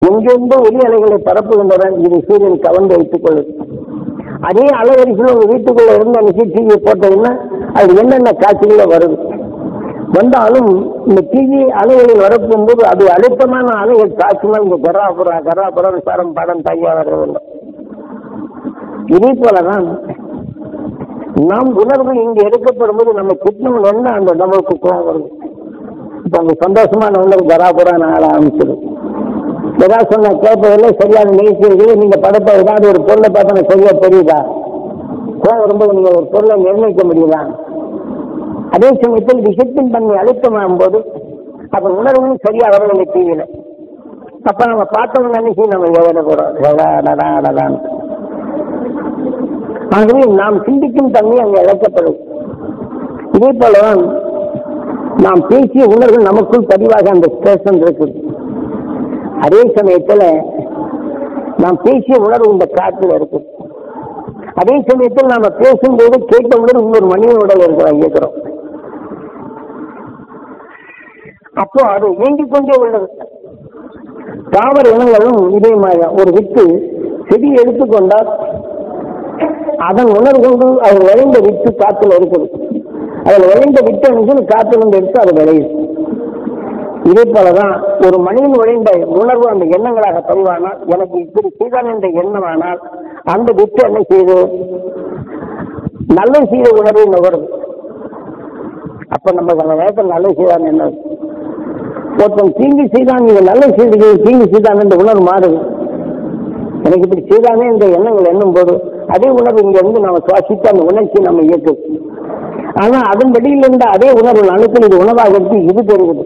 எங்கெந்தோ ஒலி அலைகளை பரப்புகின்றன இது சூரியன் கவர்ந்து வைத்துக் கொள்ளுது அதே அலைவரிசையில் உங்க வீட்டுக்குள்ள இருந்து அந்த டிவியை போட்டதுன்னா அது என்னென்ன காட்சிகள வருது வந்தாலும் இந்த டிவி அலைகளில் வரப்போகும்போது அது அழுத்தமான அலைகள் காட்சினால் இந்த கராபுரா கராபுரம் சரம் படம் தனியாக வர்றதில்லை இதே போலதான் நாம் உணர்வு இங்கு எடுக்கப்படும் போது நம்ம கிட்னம் என்ன அந்த நமக்கு கோவம் வருது இப்ப அந்த சந்தோஷமான உணர்வு கராபுரான்னு ஆள ஆரம்பிச்சிடும் ஏதாவது சொன்ன கேட்பதில்லை சரியான நிகழ்ச்சி நீங்க படத்தை ஏதாவது ஒரு பொருளை பார்த்தா சரியா தெரியுதா கோவம் வரும்போது நீங்க ஒரு பொருளை நிர்ணயிக்க முடியுதா அதே சமயத்தில் விஷயத்தின் தன்மை அழுத்தமாகும் போது அப்ப உணர்வும் சரியா வரவில்லை டிவியில அப்ப நம்ம பார்த்தவங்க நினைச்சு நம்ம எவ்வளவு போறோம் ஆகவே நாம் சிந்திக்கும் தன்மை அங்கே இழக்கப்படும் இதே போலதான் நாம் பேசிய உணர்வு நமக்குள் பதிவாக அந்த ஸ்டேஷன் இருக்குது அதே சமயத்துல நாம் பேசிய உணர்வு இந்த காற்றில் இருக்கு அதே சமயத்தில் நாம பேசும்போது கேட்டவுடன் இன்னொரு மனிதனோட இருக்கிறோம் இயக்கிறோம் அப்போ அது இயங்கிக் கொண்டே உள்ளது தாவர இனங்களும் இதே மாதிரி ஒரு வித்து செடி எடுத்துக்கொண்டால் அதன் உணர்வு கொண்டு அது விளைந்த வித்து காத்துல இருக்குது அதில் விளைந்த வித்து அணிஞ்சு காத்திலிருந்து எடுத்து அது விளையுது இதே போலதான் ஒரு மனிதன் விளைந்த உணர்வு அந்த எண்ணங்களாக பதிவானால் எனக்கு இப்படி செய்தான் என்ற எண்ணமானால் அந்த வித்து என்ன செய்து நல்ல செய்த உணர்வு நுகருது அப்ப நம்ம அந்த நேரத்தில் நல்ல செய்தான் என்ன ஒருத்தன் தீங்கு செய்தான் நீங்க நல்ல செய்தி தீங்கு செய்தான் என்ற உணர்வு மாறுது எனக்கு இப்படி செய்தானே என்ற எண்ணங்கள் எண்ணும் போது அதே உணர்வு இங்க இருந்து நம்ம சுவாசித்து அந்த உணர்ச்சி நம்ம இயக்குது ஆனா அதன் வெளியில் இருந்த அதே உணர்வு அணுக்கள் இது உணவாக எடுத்து இது பெறுகிறது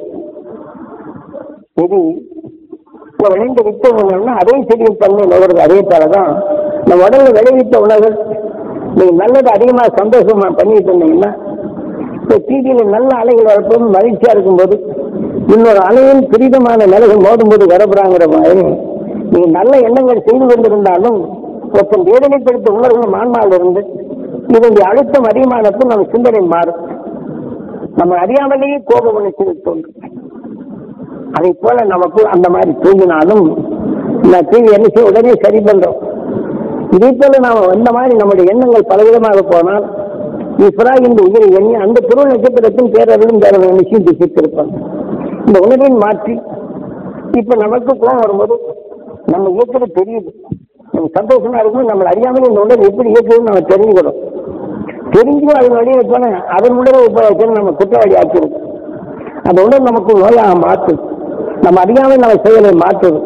இது இப்போ விளைந்த வித்த உணவுனா அதே செடியின் தன்மை நுகருது அதே போலதான் நம்ம உடல்ல விளைவித்த உணவுகள் நீங்க நல்லது அதிகமா சந்தோஷமா பண்ணிட்டு இருந்தீங்கன்னா இப்போ டிவியில நல்ல அலைகள் வரப்போது மகிழ்ச்சியா இருக்கும்போது இன்னொரு அலையின் பிரிதமான நிலைகள் மோதும்போது வரப்படுறாங்கிற மாதிரி நீங்க நல்ல எண்ணங்கள் செய்து கொண்டிருந்தாலும் ஒருத்தன் வேதனைப்படுத்த உணர்வு மான்மாவில் இருந்து இதனுடைய அழுத்தம் அதிகமானப்போ நம்ம சிந்தனை மாறும் நம்ம அறியாமலேயே கோப உணர்ச்சி தோன்றும் அதை போல நமக்கு அந்த மாதிரி தூங்கினாலும் நான் தூங்கி என்ன செய்ய உடனே சரி பண்றோம் இதே போல நாம அந்த மாதிரி நம்முடைய எண்ணங்கள் பலவிதமாக போனால் இஸ்ரா இந்த உயிரை எண்ணி அந்த துருவ நட்சத்திரத்தின் பேரர்களும் வேற நிச்சயம் திசைத்திருப்பாங்க இந்த உணர்வின் மாற்றி இப்ப நமக்கு கோபம் வரும்போது நம்ம இயக்குறது தெரியுது நம்ம சந்தோஷமா இருக்கும்போது நம்ம அறியாமல் இந்த உணர்வு எப்படி இயக்குதுன்னு நம்ம தெரிஞ்சுக்கணும் தெரிஞ்சும் அதன் வழியை போன அதன் உணர்வு உபயோகிச்சு நம்ம குற்றவாளி ஆக்கிடுது அந்த உணர்வு நமக்கு நோயாக மாற்றுது நம்ம அறியாமல் நம்ம செயலை மாற்றுது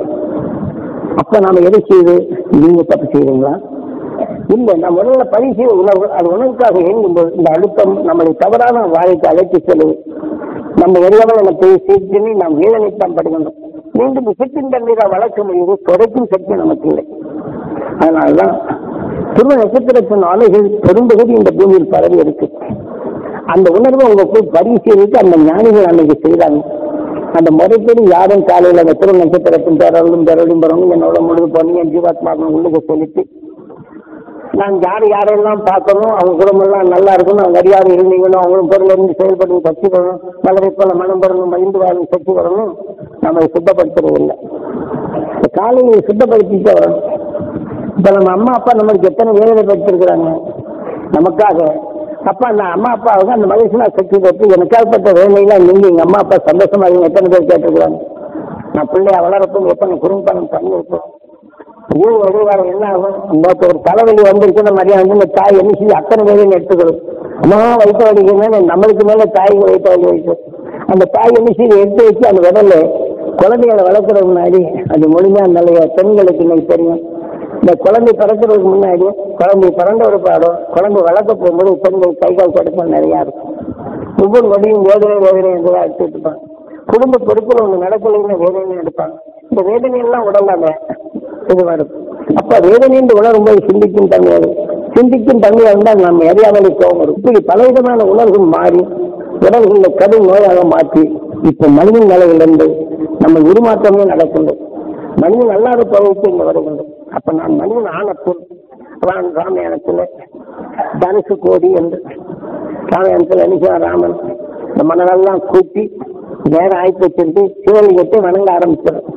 அப்ப நாம எதை செய்து நீங்க தப்பு செய்வீங்களா இல்ல நம்ம உடல்ல பதிவு செய்த உணர்வு அது உணவுக்காக இயங்கும்போது இந்த அழுத்தம் நம்மளை தவறான வாழ்க்கை அழைத்து செல்லுது நம்ம எரியாமல் நம்ம போய் சேர்த்து நாம் வேதனைத்தான் படுகின்றோம் மீண்டும் விசத்தின் தண்ணீரை வளர்க்க முடியுது தொடக்கும் சக்தி நமக்கு இல்லை அதனாலதான் துருவ நட்சத்திரத்தின் அலைகள் பெரும்பகுதி இந்த பூமியில் பரவி இருக்கு அந்த உணர்வை உங்களுக்குள் பதிவு செய்வதற்கு அந்த ஞானிகள் அன்னைக்கு செய்தாங்க அந்த முறைப்படி யாரும் காலையில் அந்த துருவ நட்சத்திரத்தின் பேரர்களும் பேரலும் பெறணும் என்னோட முழுது பண்ணி என் ஜீவாத்மாக்கள் உள்ளுக்கு சொல்லிட்டு நான் யார் யாரெல்லாம் பார்க்கணும் அவங்க குடும்பம்லாம் நல்லா இருக்கணும் அவங்க அறியாத இருந்தீங்கணும் அவங்களும் பொருள் இருந்து செயல்படணும் சக்தி வரணும் நல்லதை போல மனம் பெறணும் மகிழ்ந்து வாழும் சக்தி வரணும் நம்ம சுத்தப்படுத்துறது இல்லை இந்த காலையை சுத்தப்படுத்திட்டு வரணும் இப்ப நம்ம அம்மா அப்பா நம்மளுக்கு எத்தனை வேதனை படுத்திருக்கிறாங்க நமக்காக அப்பா அந்த அம்மா அப்பாவுக்கு அந்த மனுஷனா சக்தி பற்றி எனக்காகப்பட்ட வேலையெல்லாம் நீங்க எங்க அம்மா அப்பா சந்தோஷமா இருக்கீங்க எத்தனை பேர் கேட்டிருக்கிறாங்க நான் பிள்ளைய வளரப்பும் எத்தனை குறும்பணம் பண்ணி வைப்போம் ஊர் வருவார என்ன ஆகும் இந்த ஒரு தலைவலி வந்துருச்சுன்னு மரியாதை வந்து இந்த தாய் என்ன செய்ய அத்தனை பேரையும் எடுத்துக்கணும் அம்மா வயிற்று வலிக்குன்னா நம்மளுக்கு மேல தாய்க்கு வயிற்று வலி வைக்கும் அந்த தாய் என்ன செய்ய எடுத்து வச்சு அந்த விடல குழந்தைகளை வளர்க்குறது முன்னாடி அது முழுமையா நல்ல பெண்களுக்கு இன்னைக்கு தெரியும் இந்த குழந்தை பிறக்கிறதுக்கு முன்னாடி குழந்தை பிறந்த ஒரு பாடம் குழந்தை வளர்க்க போகும்போது பெண்கள் கை கால் கொடுப்போம் நிறையா இருக்கும் ஒவ்வொரு வழியும் வேதனை வேதனை என்றுதான் எடுத்துட்டு இருப்பாங்க குடும்ப பொறுப்புல ஒன்று நடக்கலைன்னு வேதனை எடுப்பாங்க இந்த வேதனை எல்லாம் உடலாம இது வரும் அப்ப வேதனை என்று உணரும் போது சிந்திக்கும் தன்மை வரும் சிந்திக்கும் தன்மையாக இருந்தால் நம்ம அறியாமலே கோபம் வரும் இப்படி பலவிதமான உணர்வுகள் மாறி உடல்களில் கடும் நோயாக மாற்றி இப்ப மனிதன் நிலையிலிருந்து நம்ம உருமாற்றமே நடக்கின்றது மனிதன் அல்லாத பகுதிக்கு இங்க வருகின்றது அப்ப நான் மனிதன் ஆனப்பும் ராம் ராமாயணத்துல தனுசு கோடி என்று ராமாயணத்துல அனுஷா ராமன் இந்த மன்னரெல்லாம் கூட்டி நேரம் ஆய்ப்பு வச்சிருந்து சிவலிங்கத்தை வணங்க ஆரம்பிச்சிடும்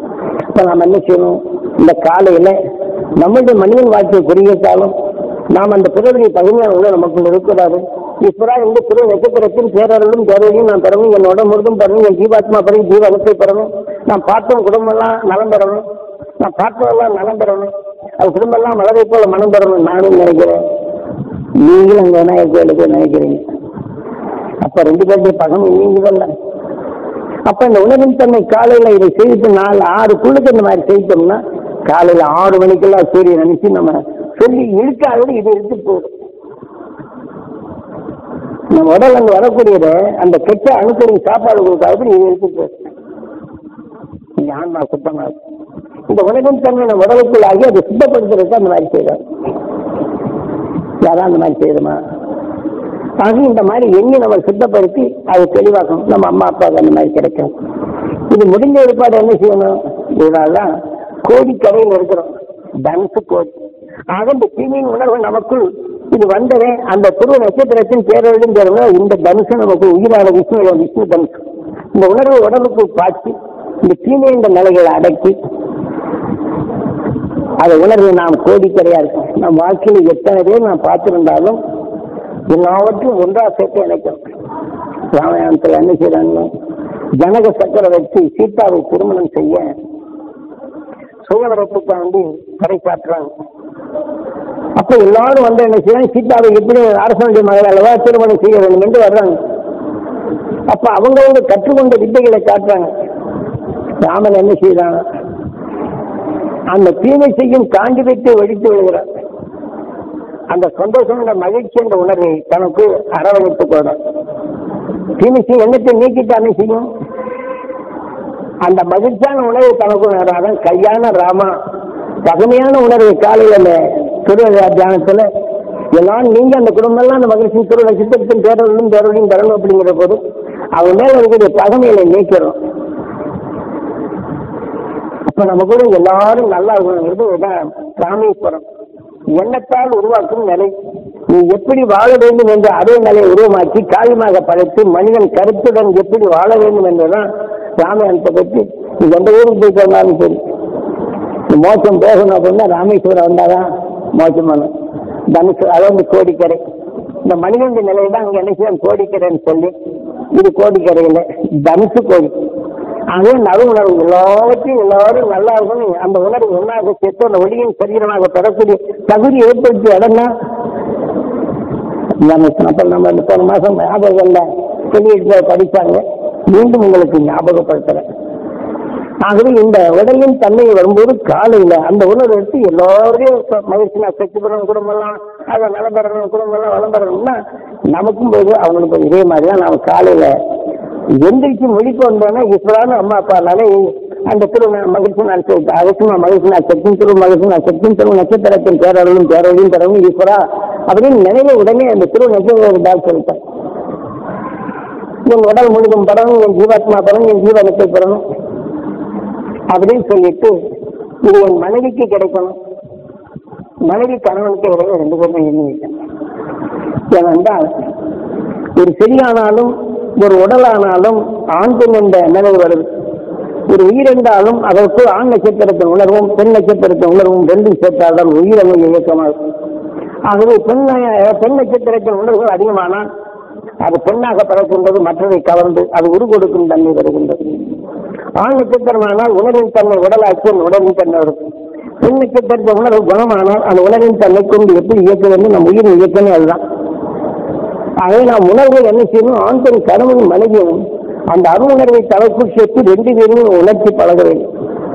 இப்ப நாம் என்ன செய்யணும் இந்த காலையில நம்மளுடைய மனிதன் வாழ்க்கையை குறுகிய காலம் நாம் அந்த பிறவியை பகுதியான உள்ள நமக்குள்ள இருக்கக்கூடாது இப்பரா இந்த பிற நட்சத்திரத்தின் பேரர்களும் பேரவையும் நான் பெறணும் என்னோட முழுதும் பெறணும் என் ஜீவாத்மா பெறணும் ஜீவகத்தை பெறணும் நான் பார்த்தவன் குடும்பம்லாம் நலம் பெறணும் நான் பார்த்தவெல்லாம் நலம் பெறணும் அது குடும்பம்லாம் மலரை போல மனம் பெறணும் நானும் நினைக்கிறேன் நீங்களும் அங்க விநாயகர் கோயிலுக்கு நினைக்கிறீங்க அப்ப ரெண்டு பேருடைய பகம் நீங்க அப்ப இந்த உணவின் தன்மை காலையில இதை செய்துட்டு நாலு ஆறுக்குள்ளுக்கு இந்த மாதிரி செய்தோம்னா காலையில ஆறு மணிக்கெல்லாம் சூரியன் நினைச்சு நம்ம சொல்லி இழுக்காதோடு இது எடுத்து போதும் நம்ம உடல் அங்க வரக்கூடியத அந்த கெட்ட அணுக்களின் சாப்பாடு கொடுக்காது இது எடுத்து போதும் இந்த ஆன்மா சுத்தமா இருக்கும். இந்த உணவின் தன்மை நம்ம உடலுக்குள் ஆகி அதை சுத்தப்படுத்துறதுக்கு அந்த மாதிரி செய்யறோம் யாராவது அந்த மாதிரி செய்யணுமா ஆக இந்த மாதிரி எண்ணி நம்ம சுத்தப்படுத்தி அதை தெளிவாக்கணும் நம்ம அம்மா அப்பாவுக்கு அந்த மாதிரி கிடைக்கும் இது முடிஞ்ச ஏற்பாடு என்ன செய்யணும் இதனால்தான் கோடிக்கரையில் இருக்கிறோம் தனுசு கோடி ஆக இந்த தீமையின் உணர்வு நமக்குள் இது வந்ததே அந்த துருவ நட்சத்திரத்தின் பேரொழியும் பேருங்க இந்த தனுசு நமக்கு உயிரான விஷ்ணு விஷ்ணு தனுசு இந்த உணர்வு உடலுக்கு பாய்ச்சி இந்த தீமை இந்த நிலைகளை அடக்கி அதை உணர்வு நாம் கோடிக்கரையா இருக்கும் நம் வாழ்க்கையில் எத்தனை பேர் நான் பார்த்திருந்தாலும் எல்லாவற்றையும் ஒன்றா சேர்த்து இணைக்கும் ராமாயணத்தில் என்ன செய்யறாங்க ஜனக சக்கரவர்த்தி சீதாவை திருமணம் செய்ய சுயவரப்புக்காண்டி கரை காட்டுறாங்க அப்ப எல்லாரும் வந்து என்ன செய்யறாங்க சீதாவை எப்படி அரசனுடைய மகள் அல்லவா திருமணம் செய்ய வேண்டும் என்று வர்றாங்க அப்ப அவங்க வந்து கற்றுக்கொண்ட வித்தைகளை காட்டுறாங்க ராமன் என்ன செய்யறாங்க அந்த தீமை செய்யும் காண்டிபத்தை வெடித்து விடுகிறார் அந்த சந்தோஷம் என்ற மகிழ்ச்சி என்ற உணர்வை தனக்கு அரவணைத்துக் கொள்ளும் தீமை செய்யும் எண்ணத்தை நீக்கிட்டானே செய்யும் அந்த மகிழ்ச்சியான உணர்வை தனக்கு உணராதான் கல்யாண ராமா பகமையான உணர்வை காலையில் அந்த திருவிழா தியானத்துல எல்லாம் நீங்க அந்த குடும்பம் எல்லாம் அந்த மகிழ்ச்சி திரு நட்சத்திரத்தின் பேரவர்களும் பேரவர்களையும் தரணும் அப்படிங்கிற போது அவங்க மேல இருக்கக்கூடிய பகமையில நீக்கிறோம் அப்ப நம்ம கூட எல்லாரும் நல்லா இருக்கணுங்கிறது இதான் ராமேஸ்வரம் எண்ணத்தால் உருவாக்கும் நிலை நீ எப்படி வாழ வேண்டும் என்று அதே நிலையை உருவமாக்கி காரியமாக படைத்து மனிதன் கருத்துடன் எப்படி வாழ வேண்டும் என்றுதான் ராமாயணத்தை பற்றி நீ எந்த ஊருக்கு போய் சொன்னாலும் சரி நீ மோசம் போகணும் அப்படின்னா ராமேஸ்வரம் வந்தாதான் மோசமானும் தனுசு அதாவது கோடிக்கரை இந்த மனிதனுடைய நிலை தான் அங்க என்ன செய்யும் கோடிக்கரைன்னு சொல்லி இது கோடிக்கரையில் தனுசு கோடி அதே நறு உணர்வு எல்லாவற்றையும் எல்லாரும் நல்லா இருக்கணும் அந்த உணர்வு ஒன்றாக சேர்த்து அந்த ஒளியின் சரீரமாக பெறக்கூடிய தகுதி ஏற்படுத்தி இடம்னா அப்ப நம்ம இந்த போன மாசம் ஞாபகம் இல்லை வெளியீட்டு படித்தாங்க மீண்டும் உங்களுக்கு ஞாபகப்படுத்துறேன் ஆகவே இந்த உடலின் தன்மை வரும்போது காலையில அந்த உணர்வு எடுத்து எல்லாரையும் மகிழ்ச்சி நான் சக்தி பெறணும் குடும்பம்லாம் அதை நலம் பெறணும் குடும்பம்லாம் வளம் பெறணும்னா நமக்கும் போது அவங்களுக்கு இதே மாதிரி தான் நாம் காலையில எந்திரிச்சு முடிக்கு வந்தோன்னா ஈஸ்வரான அம்மா அப்பானாலே அந்த திரு மகிழ்ச்சி நான் அவசியமா மகிழ்ச்சி நான் சக்தியும் திரு மகிழ்ச்சி நான் சக்தியும் திரு நட்சத்திரத்தின் பேரவர்களும் பேரவர்களும் பெறவும் ஈஸ்வரா அப்படின்னு நினைவு உடனே அந்த திரு நட்சத்திரம் சொல்லிட்டேன் என் உடல் முழுதும் பெறணும் என் ஜீவாத்மா பெறணும் என் ஜீவனத்தை பெறணும் அப்படின்னு சொல்லிட்டு இது என் மனைவிக்கு கிடைக்கணும் மனைவி கணவனுக்கு இடையே ரெண்டு பேருமே எண்ணி வைக்கணும் ஏனென்றால் ஒரு செடியானாலும் ஒரு உடலானாலும் ஆண் பெண் என்ற நினைவு வருது ஒரு உயிர் என்றாலும் அதற்கு ஆண் நட்சத்திரத்தின் உணர்வும் பெண் நட்சத்திரத்தின் உணர்வும் ரெண்டும் சேர்த்தால்தான் உயிரமை இயக்கமாகும் ஆகவே பெண் பெண் நட்சத்திரத்தின் உணர்வுகள் அதிகமானால் அது பெண்ணாக பிறக்கின்றது மற்றதை கவர்ந்து அது உரு கொடுக்கும் தன்மை வருகின்றது ஆண் நட்சத்திரமானால் உணர்வின் தன்மை உடலாக்கி அந்த உணர்வின் தன்மை வரும் பெண் நட்சத்திரத்தின் உணர்வு குணமானால் அந்த உணர்வின் தன்மை கொண்டு எப்படி இயக்க வேண்டும் நம் உயிரின் இயக்கமே அதுதான் ஆகவே நாம் உணர்வுகள் என்ன செய்யணும் ஆண் பெண் கணவன் மனைவியும் அந்த அருணர்வை தலைக்குள் சேர்த்து ரெண்டு பேருமே உணர்த்தி பழக வேண்டும்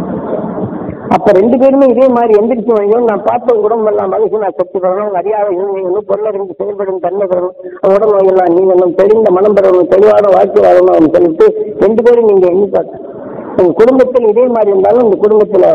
அப்ப ரெண்டு பேருமே இதே மாதிரி எந்திரிச்சு வைக்கணும் நான் பார்த்த குடும்பம் எல்லாம் மனுஷன் நான் சக்தி பெறணும் அறியாத இருந்தீங்கன்னு பொருளறிந்து செயல்படும் தன்மை பெறணும் உடல் நோயெல்லாம் நீங்களும் தெளிந்த மனம் பெறணும் தெளிவான வாழ்க்கை வாழணும் சொல்லிட்டு ரெண்டு பேரும் நீங்க எண்ணி பார்க்க உங்க குடும்பத்தில் இதே மாதிரி இருந்தாலும் உங்க குடும்பத்துல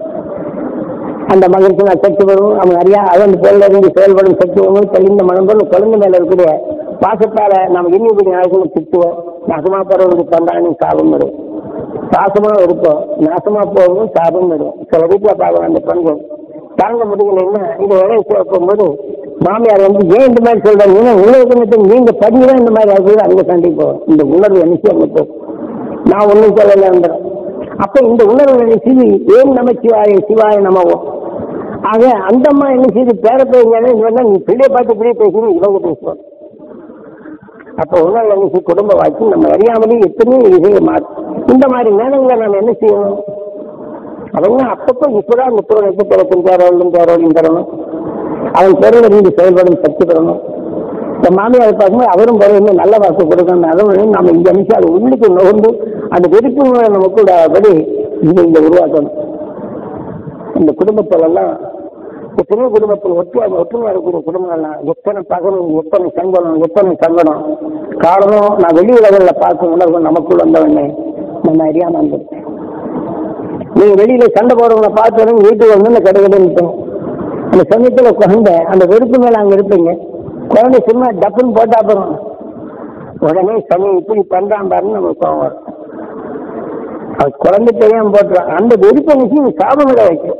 அந்த மகிழ்ச்சி நான் சக்தி வரும் அவன் அறியா அவன் பொருள் இருந்து செயல்படும் சக்தி வரும் தெளிந்த மனம் பெறும் குழந்தை மேல இருக்கக்கூடிய பாசத்தால நம்ம எண்ணி இப்படி நாளைக்கு திட்டுவோம் நாசமா போறவங்களுக்கு தந்தானு சாபம் வரும் பாசமா இருப்போம் நாசமா போகவும் சாபம் வரும் சில வீட்டுல பார்க்கலாம் அந்த பெண்கள் தாங்க முடியலன்னா இந்த வேலையை போகும்போது மாமியார் வந்து ஏன் இந்த மாதிரி சொல்றாங்க ஏன்னா உங்களுக்கு நீங்க படிதான் இந்த மாதிரி ஆகுது அங்க சண்டை போகும் இந்த உணர்வு என்ன அங்க போகும் நான் ஒன்றும் சொல்லலைன்றேன் அப்ப இந்த உணர்வு என்ன செய்து ஏன் நம சிவாய சிவாய நமவோ ஆக அந்த அம்மா என்ன செய்து பேர பேசுங்க நீ பிள்ளைய பார்த்து பிள்ளைய பேசுன்னு இவங்க பேசுவாங்க அப்ப உணர்வு என்ன செய்யும் குடும்ப வாழ்க்கை நம்ம அறியாமலே எத்தனையோ விஷயம் மாறும் இந்த மாதிரி நேரங்களை நம்ம என்ன செய்யணும் அவங்க அப்பப்போ இப்பதான் அந்த துறை நட்சத்திரத்தின் பேரோடும் பேரோடையும் தரணும் அவன் பேரில் இருந்து செயல்படும் சக்தி பெறணும் இந்த மாமியார் பார்க்கும்போது அவரும் பிறகு நல்ல வாக்கு கொடுக்கணும் அதுவும் நம்ம இங்க அனுப்பிச்சு அது உள்ளுக்கு நுகர்ந்து அந்த வெறுப்பு முறை நமக்கு படி இங்க இங்க உருவாக்கணும் இந்த குடும்பத்துல எல்லாம் எத்தனையோ குடும்பத்தில் ஒற்றுமை ஒற்றுமை இருக்கக்கூடிய குடும்பங்கள்லாம் எத்தனை பகலும் எத்தனை சங்கடம் எத்தனை சங்கடம் காரணம் நான் வெளி உலகில் பார்க்கும் உணர்வு நமக்குள் வந்தவனே நம்ம அறியாம இருந்தது நீங்க வெளியில சண்டை போடுறவங்க பார்த்து வீட்டுக்கு வந்து இந்த கடை கடை நிற்போம் அந்த சமயத்துல குழந்தை அந்த வெறுப்பு மேல அங்க இருப்பீங்க குழந்தை சும்மா டப்புன்னு போட்டா போறோம் உடனே சமி இப்படி பண்றான் பாருன்னு நமக்கு கோவம் வரும் அது குழந்தை தெரியாம போட்டுறான் அந்த வெறுப்பை நிச்சயம் சாபமிட வைக்கும்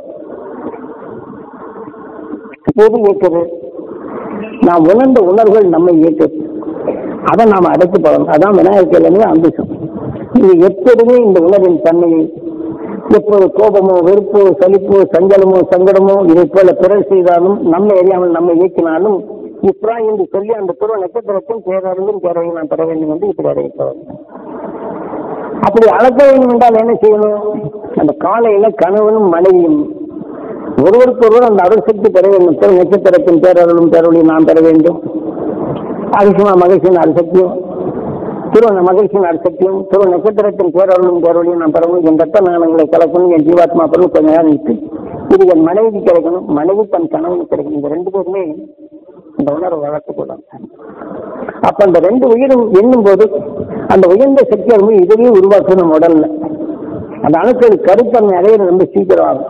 எது இயக்குது நாம் உணர்ந்த உணர்வுகள் நம்மை இயக்குது அதை நாம் அடைத்து போகணும் அதான் விநாயகர் அம்பிசம் இது எப்போதுமே இந்த உணர்வின் தன்மையை எப்போது கோபமோ வெறுப்போ சலிப்போ சஞ்சலமோ சங்கடமோ இதை போல பிறர் செய்தாலும் நம்ம அறியாமல் நம்ம இயக்கினாலும் இப்ரா என்று சொல்லி அந்த துருவ நட்சத்திரத்தின் பேரறிந்தும் பேரவையும் நான் பெற வேண்டும் என்று இப்படி அடைப்பவர் அப்படி அளக்க வேண்டும் என்றால் என்ன செய்யணும் அந்த காலையில கணவனும் மனைவியும் ஒருவருக்கு ஒருவர் அந்த அருள் பெற வேண்டும் திரு நட்சத்திரத்தின் பேரருளும் பேரொழியும் நாம் பெற வேண்டும் அதிசயமா மகிழ்ச்சியின் அருசக்தியும் திருவண்ண மகிழ்ச்சியின் அருசக்தியும் திரு நட்சத்திரத்தின் பேரருளும் பேரொழியும் நாம் பெறவும் என் ரத்த நாணங்களை கலக்கணும் என் ஜீவாத்மா பெறவும் கொஞ்ச நேரம் நிற்கு இது என் மனைவிக்கு கிடைக்கணும் மனைவி தன் கணவனுக்கு கிடைக்கணும் இந்த ரெண்டு பேருமே இந்த உணர்வை வளர்த்துக்கூடாது அப்ப அந்த ரெண்டு உயிரும் எண்ணும் போது அந்த உயர்ந்த சக்தி வந்து இதுவே உருவாக்கும் நம்ம உடல்ல அந்த அணுக்கள் கருத்தன்மை அடையிறது ரொம்ப சீக்கிரம் ஆகும்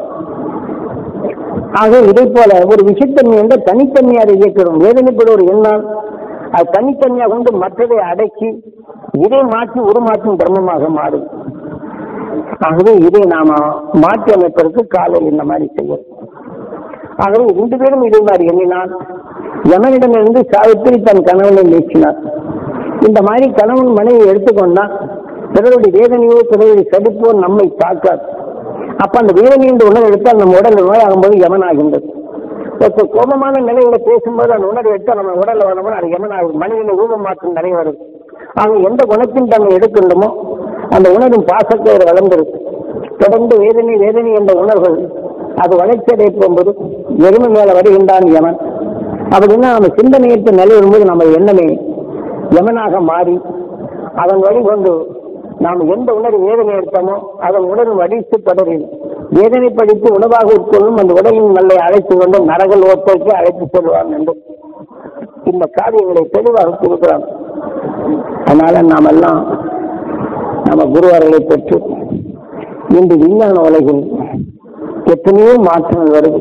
ஆக இதை போல ஒரு விஷத்தன்மை என்ற தனித்தன்மை அதை இயக்கிறோம் வேதனைப்பட ஒரு எண்ணால் அது தனித்தன்மையாக கொண்டு மற்றதை அடக்கி இதை மாற்றி உருமாற்றும் தர்மமாக மாறும் ஆகவே இதை நாம மாற்றி அமைப்பதற்கு காலையில் இந்த மாதிரி செய்யும் ஆகவே ரெண்டு பேரும் இதே மாதிரி எண்ணினால் யமனிடமிருந்து சாவித்திரி தன் கணவனை நீக்கினார் இந்த மாதிரி கணவன் மனைவி எடுத்துக்கொண்டா பிறருடைய வேதனையோ பிறருடைய சடிப்போ நம்மை தாக்காது அப்ப அந்த வேதனை என்ற உணர்வு எடுத்தால் நம்ம உடல் நோயாகும்போது யமனாகின்றது இப்போ கோபமான நிலையில பேசும்போது அந்த உணர்வு எடுத்தால் நம்ம உடல்ல வரணும் அது யமனாகும் மனிதனை ரூபம் மாற்றம் நிறைய வருது ஆக எந்த குணத்தின் தன்னை எடுக்கின்றமோ அந்த உணர்வின் பாசக்கயிறு வளர்ந்திருக்கு தொடர்ந்து வேதனை வேதனை என்ற உணர்வுகள் அது வளர்ச்சி அடைப்போம் போது எருமை மேல வருகின்றான் யமன் அப்படின்னா நம்ம சிந்தனையற்ற நிலை வரும்போது நம்ம எண்ணமே யமனாக மாறி அதன் வழி கொண்டு நாம் எந்த உணர்வு வேதனை எடுத்தோமோ அதன் உணர்வு வடித்து தொடரில் வேதனை படித்து உணவாக உட்கொள்ளும் அந்த உடலின் நல்லை அழைத்து கொண்டு நரகல் ஓட்டோக்கு அழைத்து செல்வான் என்று இந்த காரியங்களை தெளிவாக கொடுக்கிறான் அதனால நாம் எல்லாம் நம்ம குருவார்களை பெற்று இன்று விஞ்ஞான உலகில் எத்தனையோ மாற்றங்கள் வருது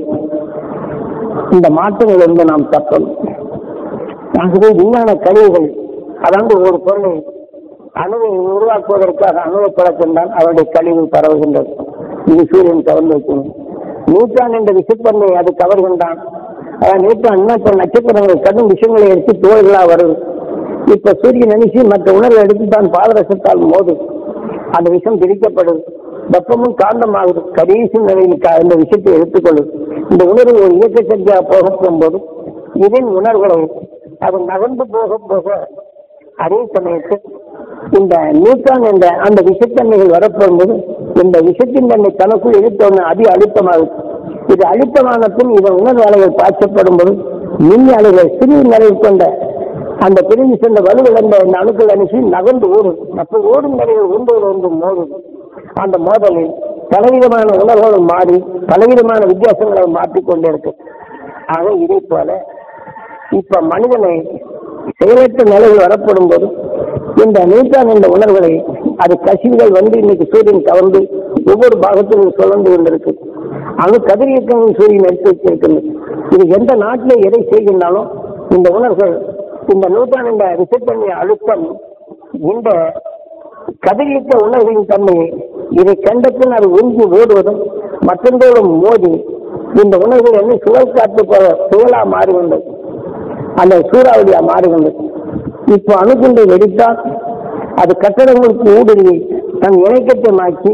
இந்த மாற்றங்கள் இருந்து நாம் தப்பணும் ஆகவே விஞ்ஞான கருவிகள் அதாவது ஒரு பொருளை அணுவை உருவாக்குவதற்காக அணுவை பழக்கம்தான் அவருடைய கழிவு பரவுகின்றது இது சூரியன் கவர்ந்து வைக்கணும் நியூட்ரான் என்ற விஷத்தன்மை அது கவர்கின்றான் அதான் நியூட்ரான் இன்னொரு நட்சத்திரங்கள் கடும் விஷயங்களை எடுத்து தோள்களா வருது இப்ப சூரியன் நினைச்சு மற்ற உணர்வை எடுத்து தான் பாதரசத்தால் மோது அந்த விஷம் பிரிக்கப்படுது வெப்பமும் காந்தமாகுது கடைசி நிலையில் க- இந்த விஷயத்தை எடுத்துக்கொள்ளுது இந்த உணர்வு ஒரு இயக்க சக்தியாக போக போகும்போது இதன் உணர்வுகளை அது நகர்ந்து போக போக அதே சமயத்தில் இந்த நியூட்ரான் என்ற அந்த விஷத்தன்மைகள் வரப்போகும்போது இந்த விஷத்தின் தன்மை தனக்குள் எடுத்தோன்னு அதி அழுத்தமாகுது இது அழுத்தமான பின் இதன் உணர்வு அலைகள் பாய்ச்சப்படும் போது மின் அலைகள் சிறிய நிலையை கொண்ட அந்த பிரிந்து சென்ற வலுவிழந்த இந்த அணுக்கள் அனுப்பி நகர்ந்து ஓடும் அப்போ ஓடும் நிலையில் ஒன்றோடு ஒன்று மோதும் அந்த மோதலில் பலவிதமான உணர்வுகளும் மாறி பலவிதமான வித்தியாசங்களை மாற்றிக்கொண்டே இருக்கு ஆக இதை போல இப்ப மனிதனை செயலற்ற நிலையில் வரப்படும் போது இந்த நியூட்ரான் என்ற உணர்வுகளை அது கசிவுகள் வந்து இன்னைக்கு சூரியன் கவர்ந்து ஒவ்வொரு பாகத்திலும் சுழந்து கொண்டிருக்கு அது கதிரியக்கங்கள் சூரியன் எடுத்து வச்சிருக்கிறது இது எந்த நாட்டில் எதை செய்கின்றாலும் இந்த உணர்வுகள் இந்த நூற்றாண்டு என்ற விசைத்தன்மை அழுத்தம் இந்த கதிரியக்க உணர்வின் தன்மையை இதை கண்டத்தில் அது உறிஞ்சி ஓடுவதும் மற்றொன்றோடும் மோதி இந்த உணர்வுகள் என்ன சுழல் காற்று போல சுழலா மாறுகின்றது அந்த சூறாவளியா மாறுகின்றது இப்போ அணுகுண்டை வெடித்தால் அது கட்டடங்களுக்கு ஊடுருவி தன் இணக்கத்தை மாற்றி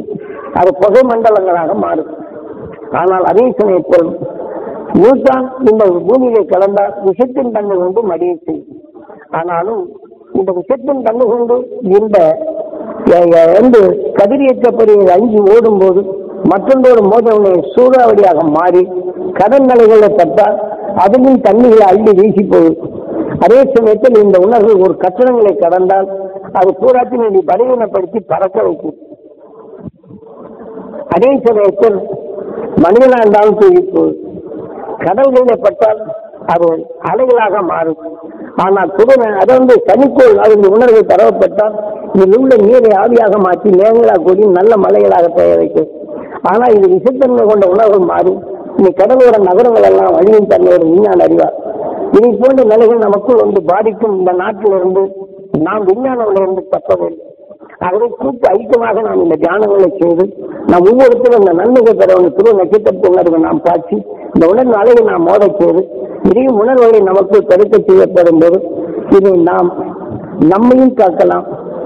அது புகை மண்டலங்களாக மாறும் ஆனால் அதே சமயத்தில் நியூட்ரான் இந்த பூமியிலே கலந்தால் விஷத்தின் தன்மை கொண்டு மடியை செய்யும் ஆனாலும் இந்த விஷத்தின் தன்மை கொண்டு இந்த அஹ், அஹ், வந்து கதிரியற்றப்படுவது அஞ்சு ஓடும் போது மற்றொன்றோடு மோதலுடைய சூறாவளியாக மாறி கடல் நிலைகளை பட்டால் அதிலும் தண்ணிகளை அள்ளி வீசி போகும் அதே சமயத்தில் இந்த உணர்வு ஒரு கட்டணங்களை கடந்தால் அது பூராத்தினுடைய பலவீனப்படுத்தி பறக்க வைக்கும் அதே சமயத்தில் மனிதனா இருந்தாலும் தூக்கி போகும் கடல்களில் பட்டால் அது அலைகளாக மாறும் ஆனால் புதுமை அது வந்து சனிக்கோள் அதன் உணர்வு பரவப்பட்டால் இதில் உள்ள நீரை ஆவியாக மாற்றி மேகங்களாக கூடி நல்ல மலைகளாக பெய்ய வைக்கும் ஆனால் இது விசத்தன்மை கொண்ட உணர்வு மாறி இனி கடலோர நகரங்கள் எல்லாம் வழியின் தன்மை ஒரு விஞ்ஞான அறிவார் இதை போன்ற நிலைகள் நமக்குள் வந்து பாதிக்கும் இந்த நாட்டிலிருந்து நாம் விஞ்ஞானத்திலிருந்து தப்ப வேண்டும் ஆகவே கூட்டு ஐக்கியமாக நாம் இந்த தியானங்களை செய்து நாம் ஒவ்வொருத்தரும் இந்த நன்மைகள் பெற வேண்டும் துருவ நட்சத்திரத்தை உணர்வை நாம் காட்சி இந்த உணர்வு அலையை நாம் மோதச் செய்து இதையும் உணர்வுகளை நமக்கு பெருக்க செய்யப்படும் போது இதை நாம் நம்மையும் காக்கலாம்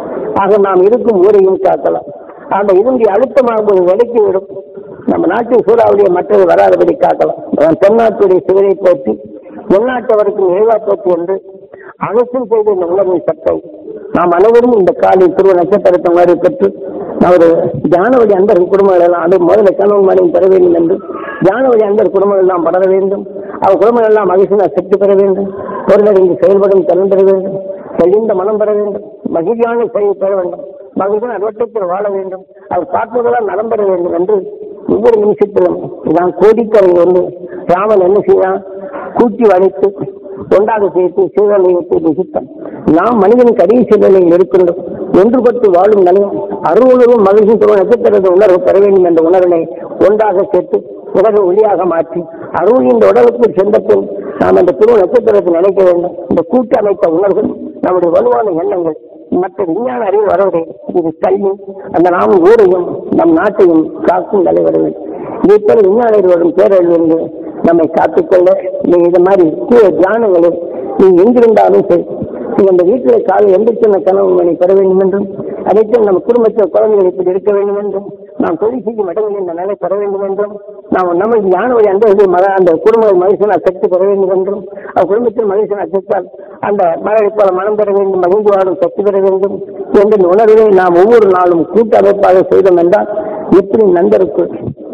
ஆக நாம் இருக்கும் ஊரையும் காக்கலாம் அந்த இதனுடைய அழுத்தமாக விலக்கி விடும் நம்ம நாட்டின் சூறாவளியை மற்றது வராதபடி காக்கலாம் அவன் தென்னாட்டுடைய சிவரை போற்றி உள்நாட்டவருக்கு நிறைவா போற்றி என்று அனைத்தும் செய்த இந்த உணர்வின் சட்டை நாம் அனைவரும் இந்த காலை திருவ நட்சத்திரத்தை மாதிரி பெற்று ஒரு ஜானவழி அன்பர் குடும்பங்கள் எல்லாம் அது முதல்ல கணவன் மனைவி பெற வேண்டும் என்று ஜானவழி அன்பர் குடும்பங்கள் எல்லாம் படர வேண்டும் அவர் குடும்பங்கள் எல்லாம் மகிழ்ச்சியா சக்தி பெற வேண்டும் பொருளர் இங்கு செயல்படும் திறன் பெற வேண்டும் தெளிந்த மனம் பெற வேண்டும் மகிழ்ச்சியான செயல் பெற வேண்டும் மகிழ்ச்சியான அறுவட்டத்தில் வாழ வேண்டும் அவர் பார்ப்பதெல்லாம் நலம் பெற வேண்டும் என்று ஒவ்வொரு நிமிஷத்திலும் நான் கோடிக்கரை வந்து ராமன் என்ன செய்தான் கூட்டி வளைத்து ஒன்றாக சேர்த்து சீரழியத்தை நிசித்தம் நாம் மனிதன் கடைசி நிலையில் இருக்கின்றோம் ஒன்றுபட்டு வாழும் நிலையம் அருளுணர்வும் மகிழ்ச்சி துணை நட்சத்திரத்தை உணர்வு பெற வேண்டும் என்ற உணர்வினை ஒன்றாக சேர்த்து உலக ஒளியாக மாற்றி அருள் இந்த உடலுக்குள் சென்றபின் நாம் அந்த துருவ நட்சத்திரத்தை நினைக்க வேண்டும் இந்த கூட்டு அமைத்த உணர்வுகள் நம்முடைய வலுவான எண்ணங்கள் மற்ற விஞ்ஞான அறிவு வரவரை இது கல்வி அந்த நாம் ஊரையும் நம் நாட்டையும் காக்கும் நிலை வர வேண்டும் இதைப்போல விஞ்ஞான அறிவு வரும் பேரழிவு நம்மை காத்துக்கொள்ள நீ இது மாதிரி தூய தியானங்களில் நீ எங்கிருந்தாலும் சரி நீ அந்த வீட்டில் காலை எந்திரிச்ச கனவு மணி பெற வேண்டும் என்றும் அதைத்தான் நம்ம குடும்பத்தில் குழந்தைகள் இப்படி இருக்க வேண்டும் என்றும் நாம் தொழில் செய்யும் இடங்களில் இந்த நிலை பெற வேண்டும் என்றும் நாம் நம்ம ஞான வழி அந்த இது மத அந்த குடும்ப மனுஷனா சக்தி பெற வேண்டும் என்றும் அந்த குடும்பத்தில் மனுஷனா சக்தால் அந்த மழை போல மனம் பெற வேண்டும் மகிழ்ந்து வாழும் சக்தி பெற வேண்டும் என்ற இந்த உணர்வை நாம் ஒவ்வொரு நாளும் கூட்டு அமைப்பாக செய்தோம் என்றால் எப்படி நண்பருக்கு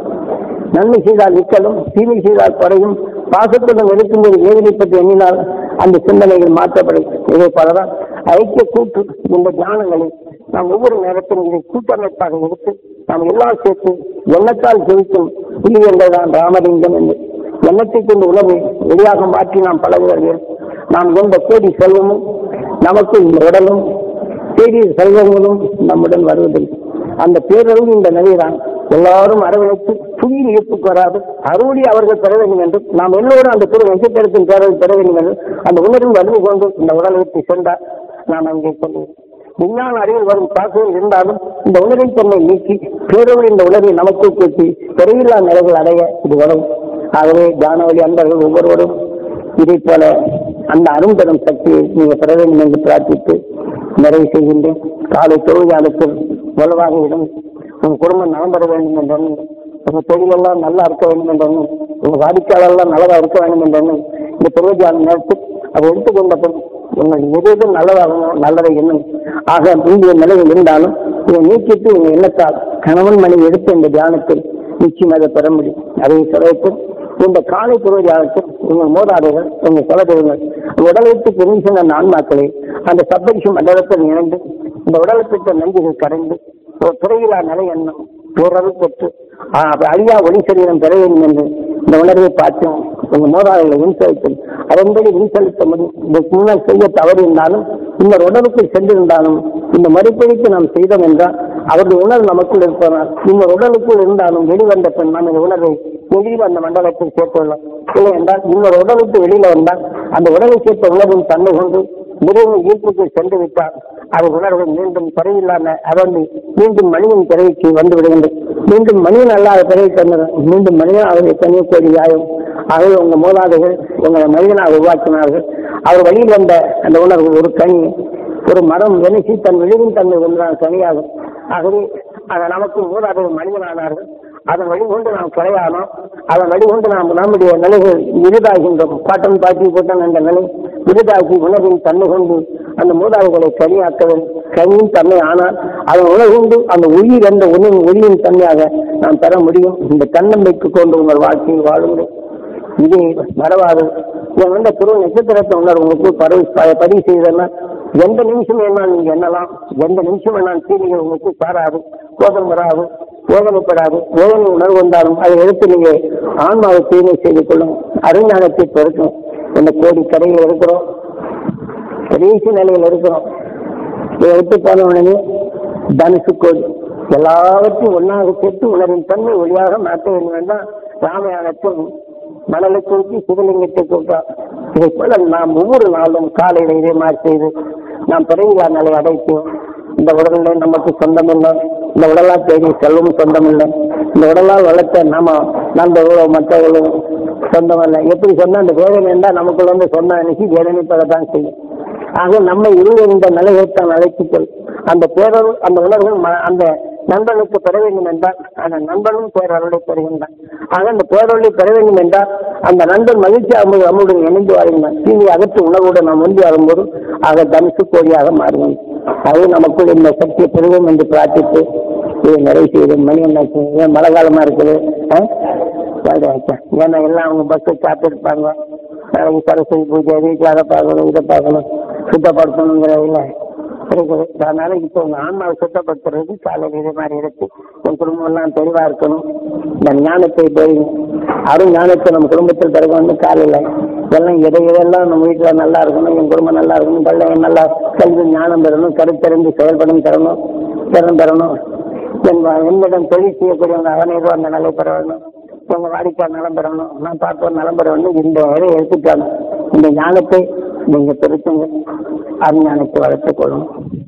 நன்மை செய்தால் நிக்கலும் தீமை செய்தால் குறையும் பாசத்துடன் இருக்கும்போது வேதனை பற்றி எண்ணினால் அந்த சிந்தனைகள் மாற்றப்படும் இதை போலதான் ஐக்கிய கூட்டு இந்த ஞானங்களை நாம் ஒவ்வொரு நேரத்திலும் இதை கூட்டமைப்பாக எடுத்து நாம் எல்லாம் சேர்த்து எண்ணத்தால் ஜெயிக்கும் புள்ளி என்றுதான் ராமலிங்கம் என்று எண்ணத்தை கொண்டு உணர்வை வெளியாக மாற்றி நாம் பழகுவர்கள் நாம் எந்த கோடி செல்வமும் நமக்கு இந்த உடலும் தேடிய செல்வங்களும் நம்முடன் வருவதில்லை அந்த பேரறிவு இந்த நிலைதான் எல்லாரும் அரவணைத்து புதிய ஈர்ப்புக்கு வராது அறுவடை அவர்கள் பெற வேண்டும் என்றும் நாம் எல்லோரும் அந்த திரு நட்சத்திரத்தின் பேரவை பெற வேண்டும் என்றும் அந்த உணர்வு வலிமை கொண்டு இந்த உடலகத்தை சென்றார் நாம் அங்கே கொள்வோம் விஞ்ஞான அறிவில் வரும் தாக்குதல் இருந்தாலும் இந்த உணர்வின் தன்மை நீக்கி பேரொழி இந்த உணர்வை நமக்கு கூட்டி பிறவில்லா நிலைகள் அடைய இது வரும் ஆகவே ஜானவழி அன்பர்கள் ஒவ்வொருவரும் இதை போல அந்த அரும்பெரும் சக்தியை நீங்க பெற வேண்டும் என்று பிரார்த்தித்து நிறைவு செய்கின்றேன் காலை தொழிலாளர்கள் வலுவாக இடம் உங்க குடும்பம் நலம் பெற வேண்டும் என்ற எண்ணம் உங்க தொழிலெல்லாம் நல்லா இருக்க வேண்டும் என்ற எண்ணம் உங்க வாடிக்கையாளர்லாம் நல்லதா இருக்க வேண்டும் என்ற எண்ணம் இந்த திருவஜான நேரத்தில் அதை எடுத்துக்கொண்ட பின் உங்கள் எது எது நல்லதாகணும் நல்லதை எண்ணம் ஆக இந்திய நிலையில் இருந்தாலும் இதை நீக்கிட்டு உங்க எண்ணத்தால் கணவன் மனைவி எடுத்த இந்த தியானத்தில் நிச்சயம் அதை பெற முடியும் அதை சிலைத்து இந்த காலை பொருளாதாரத்தில் உங்கள் மோதாதைகள் உங்கள் குலதெய்வங்கள் உடலுக்கு பிரிந்து சென்ற ஆன்மாக்களை அந்த சப்பரிஷம் மண்டலத்தில் இணைந்து இந்த உடலுக்கு நஞ்சுகள் கரைந்து ஒரு துறையிலா நிலை எண்ணம் பேரவு பெற்று ஆஹ், அழியா ஒளி சரீரம் பெற வேண்டும் என்று இந்த உணர்வை பார்த்தோம் உங்க மோதாதைகளை விண்செலுத்தும் அதன்படி விண்செலுத்த முடியும் இதற்கு முன்னால் செய்ய தவறு இருந்தாலும் இந்த உடலுக்குள் சென்றிருந்தாலும் இந்த மறுபடிக்கு நாம் செய்தோம் என்றால் அவருடைய உணர்வு நமக்குள் இருப்பதனால் இந்த உடலுக்குள் இருந்தாலும் வெளிவந்த பின் நாம் இந்த உணர்வை வெளியில் அந்த மண்டலத்தில் சேர்த்துள்ளோம் இல்லை என்றால் இன்னொரு உடலுக்கு வெளியில வந்தால் அந்த உடலை சேர்த்த உணர்வின் தன்மை கொண்டு மிகவும் ஈர்ப்புக்கு சென்று விட்டால் அது உணர்வு மீண்டும் குறையில்லாம அதோடு மீண்டும் மனிதன் பிறவிக்கு வந்து விடுகின்றது மீண்டும் மனிதன் அல்லாத பிறவி தந்தது மீண்டும் மனிதன் அவரை தனியக்கூடிய நியாயம் ஆகவே உங்க மூலாதைகள் உங்களை மனிதனாக உருவாக்கினார்கள் அவர் வழியில் வந்த அந்த உணர்வு ஒரு கனி ஒரு மரம் வினைச்சி தன் விளைவின் தன்மை ஒன்றான கனியாகும் ஆகவே அதை நமக்கு மூதாதைய மனிதனானார்கள் அதன் வழி கொண்டு நாம் கிடையானோம் அதன் வழி கொண்டு நாம் நம்முடைய நிலைகள் விருதாகின்றோம் பாட்டன் பாட்டி போட்டன் என்ற நிலை விருதாகி உணவின் தன்மை கொண்டு அந்த மூதாதைகளை கனியாக்குதல் கனியின் தன்மை ஆனால் அதன் உணவுண்டு அந்த உயிர் என்ற உணவின் ஒளியின் தன்மையாக நாம் பெற முடியும் இந்த தன்னம்பிக்கை கொண்டு உங்கள் வாழ்க்கையை வாழுங்கள் இது மறவாது என் வந்த துருவ நட்சத்திரத்தை உணர் உங்களுக்கு பரவி பதிவு செய்ததுன்னா எந்த நிமிஷம் வேணாலும் நீங்க எண்ணலாம் எந்த நிமிஷம் வேணாலும் தீமைகள் உங்களுக்கு சாராது கோபம் வராது வேதனைப்படாது வேதனை உணர்வு வந்தாலும் அதை எடுத்து நீங்க ஆன்மாவை தூய்மை செய்து கொள்ளும் அருஞானத்தை பெருக்கும் இந்த கோடி கரையில் இருக்கிறோம் கடைசி நிலையில் இருக்கிறோம் இதை எடுத்து போன உடனே தனுசு கோடி எல்லாவற்றையும் ஒன்றாக சேர்த்து உணரின் தன்மை ஒளியாக மாற்ற வேண்டும் என்றால் ராமயானத்தும் மணலை தூக்கி சிவலிங்கத்தை கூட்டார் இதை போல நாம் ஒவ்வொரு நாளும் காலையில இதே மாதிரி செய்து நாம் பிறவியார் நிலை அடைத்தோம் இந்த உடலிலே நமக்கு சொந்தம் இல்லை இந்த உடலால் தேடி செல்வம் சொந்தம் இல்லை இந்த உடலால் வளர்த்த நாம நண்பர்களோ மற்றவர்களோ சொந்தம் இல்லை எப்படி சொன்னா அந்த வேதனை இருந்தால் நமக்குள்ள வந்து சொன்ன அன்னைக்கு வேதனைப்படத்தான் செய்யும் ஆக நம்மை இருந்த இந்த நிலையைத்தான் அழைத்துக்கள் அந்த பேரருள் அந்த உணர்வு ம- அந்த நண்பனுக்கு பெற வேண்டும் என்றால் அந்த நண்பனும் பேரருளை பெறுகின்றான் ஆக அந்த பேரருளை பெற வேண்டும் என்றால் அந்த நண்பன் மகிழ்ச்சி அம்மு அம்முடன் இணைந்து வாழ்கின்றான் தீமை அகற்று உணர்வுடன் நாம் ஒன்றி வரும்போது ஆக தனுசு கோடியாக மாறுவோம் அது நமக்குள் இந்த சக்தியை பெறுவோம் என்று பிரார்த்தித்து இதை நிறைவு செய்து மணி என்னாச்சு ஏன் மழை காலமா இருக்குது ஆ? சரி, ஆச்சா. ஏன்னா எல்லாம் அவங்க பஸ்ஸை காத்திருப்பாங்க நாளைக்கு சரஸ்வதி பூஜை வீட்டில் அதை பார்க்கணும் இதை பார்க்கணும் சுத்தப்படுத்தணுங்கிற இல்லை இருக்குது அதனால இப்போ உங்க ஆன்மாவை சுத்தப்படுத்துறதுக்கு காலையில் இதே மாதிரி இருக்கு உன் குடும்பம் எல்லாம் தெளிவா இருக்கணும் இந்த ஞானத்தை போய் அருள் ஞானத்தை நம்ம குடும்பத்தில் பிறகு காலையில் எல்லாம் எதை எதெல்லாம் நம்ம வீட்டில் நல்லா இருக்கணும் என் குடும்பம் நல்லா இருக்கணும் பிள்ளைங்க நல்லா கல்வி ஞானம் பெறணும் கருத்தறிந்து செயல்படும் தரணும் திறன் பெறணும் என் என்னிடம் தொழில் செய்யக்கூடியவங்க அவனையோ அந்த நிலை பெற வேணும் உங்க வாடிக்கையார் நலம் பெறணும் நான் பார்ப்போர் நலம் பெற வேண்டும் இந்த இதை எடுத்துட்டாங்க இந்த ஞானத்தை நீங்க பெருத்துங்க அஞ்ஞானத்தை வளர்த்துக் கொள்ளணும்